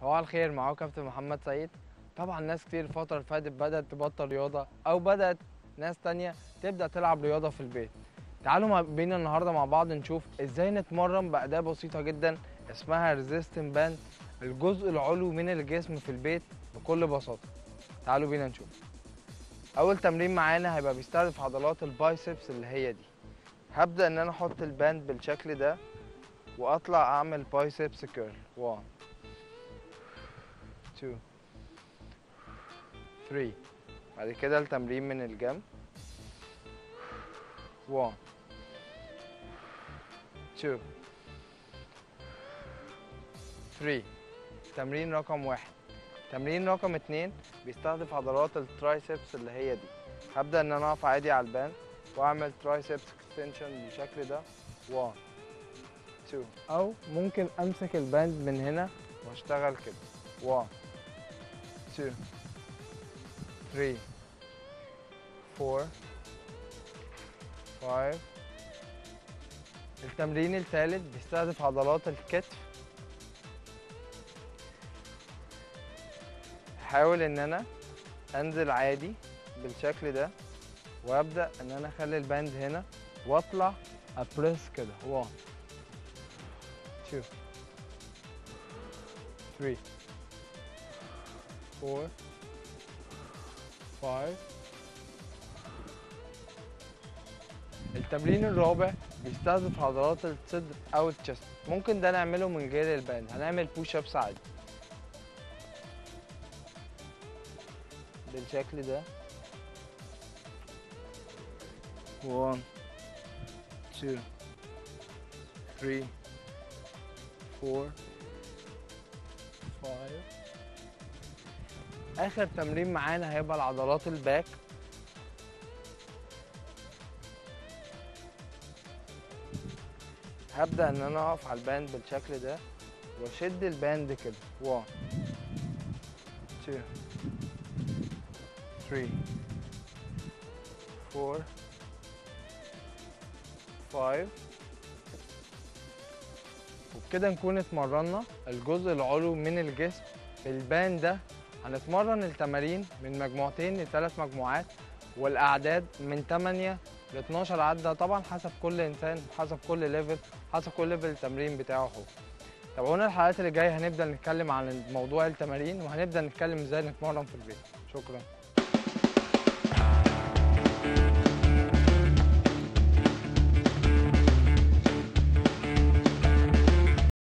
صباح الخير معاكم كابتن محمد سيد طبعا ناس كتير الفترة اللي فاتت بدأت تبطل رياضة أو بدأت ناس تانية تبدأ تلعب رياضة في البيت تعالوا مع- بينا النهاردة مع بعض نشوف ازاي نتمرن بأداة بسيطة جدا اسمها ريزيستنت باند الجزء العلوي من الجسم في البيت بكل بساطة تعالوا بينا نشوف أول تمرين معانا هيبقى بيستهدف عضلات البايسبس اللي هي دي هبدأ إن أنا أحط الباند بالشكل ده وأطلع أعمل بايسبس كيرل 1 2 3 بعد كده التمرين من الجنب 1 2 3 تمرين رقم واحد تمرين رقم اتنين بيستهدف عضلات الترايسبس اللي هي دي هبدأ ان انا اقف عادي على البان واعمل ترايسبس اكستنشن بالشكل ده 1 2 او ممكن امسك الباند من هنا واشتغل كده 1 2 3 4 5 التمرين الثالث بيستهدف عضلات الكتف حاول ان انا انزل عادي بالشكل ده وابدا ان انا اخلي الباند هنا واطلع ابريس كده 1 2 3 4 5 التمرين الرابع بيستهدف عضلات الصدر او التشست ممكن ده نعمله من غير الباند هنعمل بوش ابس عادي بالشكل ده 1 2 3 4 5 اخر تمرين معانا هيبقى العضلات الباك هبدأ ان انا اقف على الباند بالشكل ده واشد الباند كده 1 2 3 4 5 وبكده نكون اتمرنا الجزء العلوي من الجسم بالبان ده هنتمرن التمارين من مجموعتين لثلاث مجموعات والاعداد من 8 ل 12 عده طبعا حسب كل انسان حسب كل ليفل حسب كل ليفل التمرين بتاعه هو تابعونا الحلقات اللي جايه هنبدا نتكلم عن موضوع التمارين وهنبدا نتكلم ازاي نتمرن في البيت شكرا